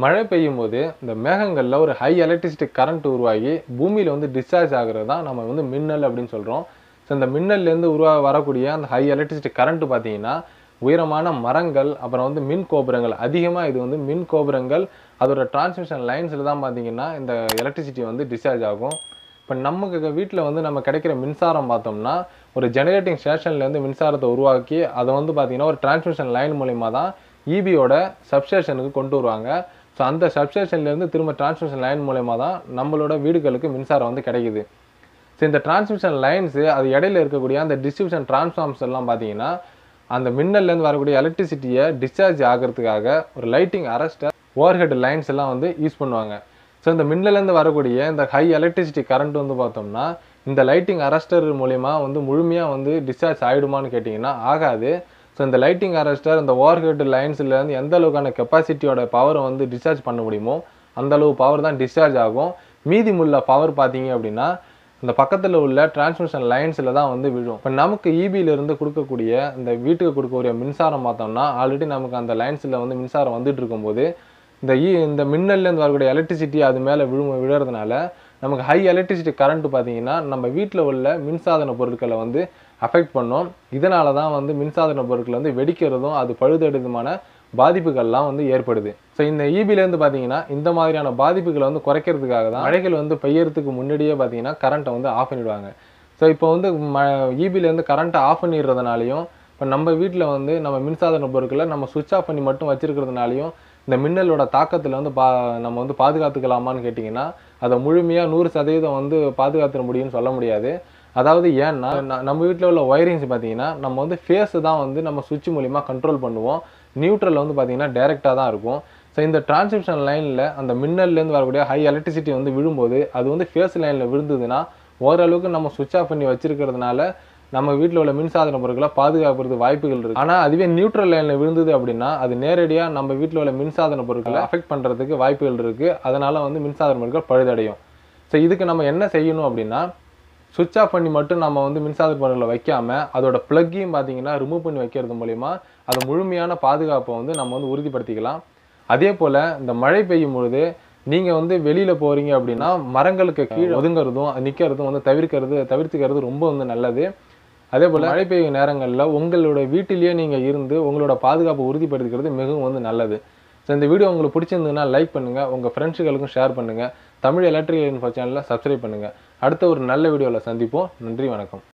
மழை பெய்யும் போது இந்த மேகங்களில் ஒரு ஹை எலக்ட்ரிசிட்டி கரண்ட் உருவாகி பூமியில் வந்து டிஸ்சார்ஜ் ஆகுறது தான் நம்ம வந்து மின்னல் அப்படின்னு சொல்கிறோம் ஸோ இந்த மின்னல்லேருந்து உருவா வரக்கூடிய அந்த ஹை எலக்ட்ரிசிட்டி கரண்ட் பார்த்தீங்கன்னா உயரமான மரங்கள் அப்புறம் வந்து மின் கோபுரங்கள் அதிகமாக இது வந்து மின் கோபுரங்கள் அதோட டிரான்ஸ்மிஷன் லைன்ஸில் தான் பார்த்தீங்கன்னா இந்த எலக்ட்ரிசிட்டி வந்து டிஸ்சார்ஜ் ஆகும் இப்போ நமக்கு வீட்டில் வந்து நம்ம கிடைக்கிற மின்சாரம் பார்த்தோம்னா ஒரு ஜெனரேட்டிங் ஸ்டேஷன்லேருந்து மின்சாரத்தை உருவாக்கி அதை வந்து பார்த்தீங்கன்னா ஒரு டிரான்ஸ்மிஷன் லைன் மூலிமா தான் ஈபியோட சப்ஸ்டேஷனுக்கு கொண்டு வருவாங்க ஸோ அந்த சப்ஸ்டேஷன்லேருந்து திரும்ப டிரான்ஸ்மிஷன் லைன் மூலயமா தான் நம்மளோட வீடுகளுக்கு மின்சாரம் வந்து கிடைக்குது ஸோ இந்த டிரான்ஸ்மிஷன் லைன்ஸு அது இடையில இருக்கக்கூடிய அந்த டிஸ்ட்ரிபியூஷன் டிரான்ஸ்ஃபார்ம்ஸ் எல்லாம் பார்த்தீங்கன்னா அந்த மின்னல்லேருந்து வரக்கூடிய எலக்ட்ரிசிட்டியை டிஸ்சார்ஜ் ஆகிறதுக்காக ஒரு லைட்டிங் அரஸ்டர் ஓவர்ஹெட் லைன்ஸ் எல்லாம் வந்து யூஸ் பண்ணுவாங்க ஸோ இந்த மின்னலேருந்து வரக்கூடிய இந்த ஹை எலக்ட்ரிசிட்டி கரண்ட் வந்து பார்த்தோம்னா இந்த லைட்டிங் அரஸ்டர் மூலிமா வந்து முழுமையாக வந்து டிஸ்சார்ஜ் ஆகிடுமான்னு கேட்டிங்கன்னா ஆகாது ஸோ இந்த லைட்டிங் அரஸ்டர் இந்த ஓவர்ஹெட் லைன்ஸ்லேருந்து எந்த அளவுக்கான கெப்பாசிட்டியோட பவரை வந்து டிஸ்சார்ஜ் பண்ண முடியுமோ அந்த அளவு பவர் தான் டிஸ்சார்ஜ் ஆகும் மீதி உள்ள பவர் பார்த்தீங்க அப்படின்னா இந்த பக்கத்தில் உள்ள டிரான்ஸ்மிஷன் லைன்ஸில் தான் வந்து விழும் இப்போ நமக்கு இபியிலிருந்து கொடுக்கக்கூடிய இந்த வீட்டுக்கு கொடுக்கக்கூடிய மின்சாரம் பார்த்தோம்னா ஆல்ரெடி நமக்கு அந்த லைன்ஸில் வந்து மின்சாரம் வந்துட்டு இருக்கும்போது இந்த இ இந்த மின்னல்லேருந்து வரக்கூடிய எலக்ட்ரிசிட்டி அது மேலே விழு விழுறதுனால நமக்கு ஹை எலக்ட்ரிசிட்டி கரண்ட் பார்த்தீங்கன்னா நம்ம வீட்டில் உள்ள மின்சாதன பொருட்களை வந்து அஃபெக்ட் பண்ணும் இதனால தான் வந்து மின்சாதன பொருட்கள் வந்து வெடிக்கிறதும் அது பழுதெடுதுமான பாதிப்புகள்லாம் வந்து ஏற்படுது ஸோ இந்த இபிலேருந்து பார்த்தீங்கன்னா இந்த மாதிரியான பாதிப்புகளை வந்து குறைக்கிறதுக்காக தான் மழைகள் வந்து பெய்யறதுக்கு முன்னாடியே பார்த்தீங்கன்னா கரண்ட்டை வந்து ஆஃப் பண்ணிடுவாங்க ஸோ இப்போ வந்து ம இபிலேருந்து கரண்ட்டை ஆஃப் பண்ணிடுறதுனாலையும் இப்போ நம்ம வீட்டில் வந்து நம்ம மின்சாதன பொருட்களை நம்ம சுவிட்ச் ஆஃப் பண்ணி மட்டும் வச்சிருக்கிறதுனாலையும் இந்த மின்னலோட தாக்கத்தில் வந்து பா நம்ம வந்து பாதுகாத்துக்கலாமான்னு கேட்டிங்கன்னா அதை முழுமையாக நூறு சதவீதம் வந்து பாதுகாத்துட முடியும்னு சொல்ல முடியாது அதாவது ஏன்னா ந- நம்ம வீட்டில் உள்ள ஒயரிங்ஸ் பார்த்தீங்கன்னா நம்ம வந்து ஃபேஸை தான் வந்து நம்ம சுவிட்ச் மூலிமா கண்ட்ரோல் பண்ணுவோம் நியூட்ரல் வந்து பார்த்தீங்கன்னா டைரெக்டாக தான் இருக்கும் ஸோ இந்த டிரான்ஸ்மிஷன் லைனில் அந்த மின்னல்லேருந்து வரக்கூடிய ஹை எலக்ட்ரிசிட்டி வந்து விழும்போது அது வந்து ஃபேஸ் லைனில் விழுந்ததுன்னா ஓரளவுக்கு நம்ம சுவிட்ச் ஆஃப் பண்ணி வச்சிருக்கிறதுனால நம்ம வீட்டில் உள்ள மின்சாதன பொருட்களை பாதுகாப்புறது வாய்ப்புகள் இருக்கு ஆனால் அதுவே நியூட்ரல் லைனில் விழுந்தது அப்படின்னா அது நேரடியாக நம்ம வீட்டில் உள்ள மின்சாதன பொருட்களை அஃபெக்ட் பண்ணுறதுக்கு வாய்ப்புகள் இருக்குது அதனால வந்து மின்சாதன பொருட்கள் பழுதடையும் ஸோ இதுக்கு நம்ம என்ன செய்யணும் அப்படின்னா சுவிட்ச் ஆஃப் பண்ணி மட்டும் நம்ம வந்து மின்சாதன பொருட்களை வைக்காம அதோட ப்ளக்கையும் பார்த்தீங்கன்னா ரிமூவ் பண்ணி வைக்கிறது மூலிமா அது முழுமையான பாதுகாப்பை வந்து நம்ம வந்து உறுதிப்படுத்திக்கலாம் அதே போல் இந்த மழை பெய்யும் பொழுது நீங்கள் வந்து வெளியில் போகிறீங்க அப்படின்னா மரங்களுக்கு கீழே ஒதுங்கிறதும் நிற்கிறதும் வந்து தவிர்க்கிறது தவிர்த்துக்கிறது ரொம்ப வந்து நல்லது அதே போல் மழை பெய்யும் நேரங்களில் உங்களோட வீட்டிலேயே நீங்கள் இருந்து உங்களோட பாதுகாப்பை உறுதிப்படுத்திக்கிறது மிகவும் வந்து நல்லது ஸோ இந்த வீடியோ உங்களுக்கு பிடிச்சிருந்ததுன்னா லைக் பண்ணுங்கள் உங்கள் ஃப்ரெண்ட்ஸுகளுக்கும் ஷேர் பண்ணுங்கள் தமிழ் எலக்ட்ரிக்கல் இன்ஃபோ சேனலில் சப்ஸ்கிரைப் பண்ணுங்கள் அடுத்த ஒரு நல்ல வீடியோவில் சந்திப்போம் நன்றி வணக்கம்